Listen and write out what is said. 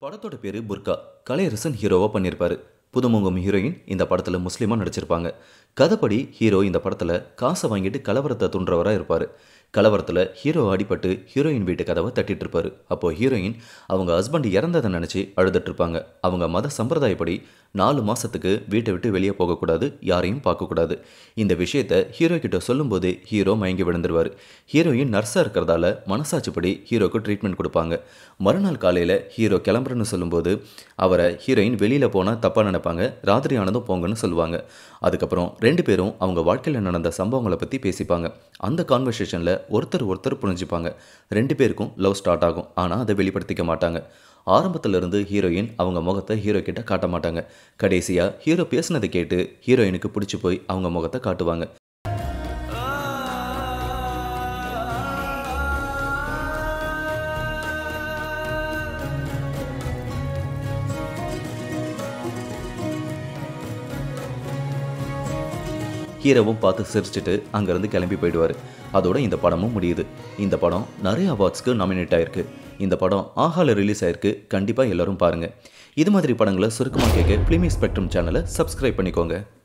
படத்தோட பேரு புர்கா கலையரசன் ஹீரோவா பண்ணியிருப்பாரு புதுமுகம் ஹீரோயின் இந்த படத்தில் முஸ்லீமாக நடிச்சிருப்பாங்க கதைப்படி ஹீரோ இந்த படத்தில் காசை வாங்கிட்டு கலவரத்தை துன்றவராக இருப்பார் கலவரத்தில் ஹீரோ அடிபட்டு ஹீரோயின் வீட்டு கதவை தட்டிட்டு இருப்பாரு அப்போ ஹீரோயின் அவங்க ஹஸ்பண்ட் இறந்ததை நினச்சி அழுதுட்டு இருப்பாங்க அவங்க மத சம்பிரதாயப்படி நாலு மாதத்துக்கு வீட்டை விட்டு வெளியே போகக்கூடாது யாரையும் பார்க்கக்கூடாது இந்த விஷயத்த ஹீரோ கிட்ட சொல்லும்போது ஹீரோ மயங்கி விழுந்துருவார் ஹீரோயின் நர்ஸாக இருக்கிறதால மனசாட்சிப்படி ஹீரோக்கு ட்ரீட்மெண்ட் கொடுப்பாங்க மறுநாள் காலையில் ஹீரோ கிளம்புறேன்னு சொல்லும்போது அவரை ஹீரோயின் வெளியில் போனால் தப்பாக நினைப்பாங்க ராத்திரி ஆனதும் போங்கன்னு சொல்லுவாங்க அதுக்கப்புறம் ரெண்டு பேரும் அவங்க வாழ்க்கையில் நடந்த சம்பவங்களை பற்றி பேசிப்பாங்க அந்த கான்வர்சேஷனில் ஒருத்தர் ஒருத்தர் புரிஞ்சுப்பாங்க ரெண்டு பேருக்கும் லவ் ஸ்டார்ட் ஆகும் ஆனால் அதை வெளிப்படுத்திக்க மாட்டாங்க ஆரம்பத்துல இருந்து ஹீரோயின் அவங்க முகத்தை ஹீரோ கிட்ட காட்ட மாட்டாங்க கடைசியாக ஹீரோ பேசுனதை கேட்டு ஹீரோயினுக்கு பிடிச்சி போய் அவங்க முகத்தை காட்டுவாங்க ஹீரோவும் பார்த்து சிரிச்சிட்டு அங்கேருந்து கிளம்பி போயிடுவார் அதோட இந்த படமும் முடியுது இந்த படம் நிறைய அவார்ட்ஸ்க்கு நாமினேட் ஆயிருக்கு இந்த படம் ஆஹால ரிலீஸ் ஆயிருக்கு கண்டிப்பாக எல்லாரும் பாருங்கள் இது மாதிரி படங்களை சுருக்கமாக கேட்க ஃபிலிமி ஸ்பெக்ட்ரம் சேனலை சப்ஸ்கிரைப் பண்ணிக்கோங்க